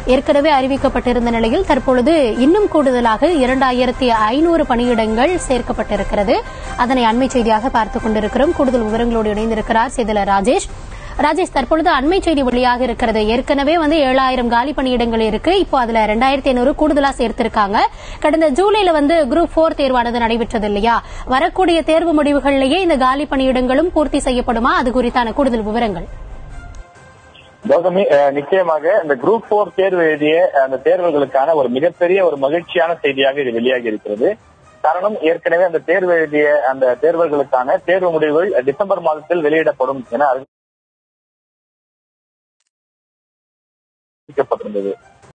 ஏற்கனவே அறிவிக்கப்பட்டிருந்த நிலையில் தற்பொழுது இன்னும் கூடுதலாக இரண்டாயிரத்தி ஐநூறு பணியிடங்கள் சேர்க்கப்பட்டிருக்கிறது அதனை அண்மை செய்தியாக பார்த்துக் கொண்டிருக்கிறோம் கூடுதல் விவரங்களோடு இணைந்திருக்கிறார் செய்தியாளர் ராஜேஷ் ராஜேஷ் தற்பொழுது அண்மை செய்தி வெளியாக இருக்கிறது ஏற்கனவே வந்து ஏழாயிரம் காலி பணியிடங்கள் இருக்கு இப்போ அதுல ரெண்டாயிரத்தி ஐநூறு கூடுதலா சேர்த்திருக்காங்க கடந்த ஜூலைல வந்து குரூப் போர் தேர்வானது நடைபெற்றது இல்லையா வரக்கூடிய தேர்வு முடிவுகளிலேயே இந்த காலி பணியிடங்களும் பூர்த்தி செய்யப்படுமா அது குறித்தான கூடுதல் விவரங்கள் கௌதமி அஹ், நிச்சயமாக இந்த குரூப் போர் தேர்வு எழுதிய அந்த தேர்வுகளுக்கான ஒரு மிகப்பெரிய ஒரு மகிழ்ச்சியான செய்தியாக இது வெளியாகி இருக்கிறது காரணம் ஏற்கனவே அந்த தேர்வு எழுதிய அந்த தேர்வுகளுக்கான தேர்வு முடிவுகள் டிசம்பர் மாதத்தில் வெளியிடப்படும் என அறிவிக்கப்பட்டிருந்தது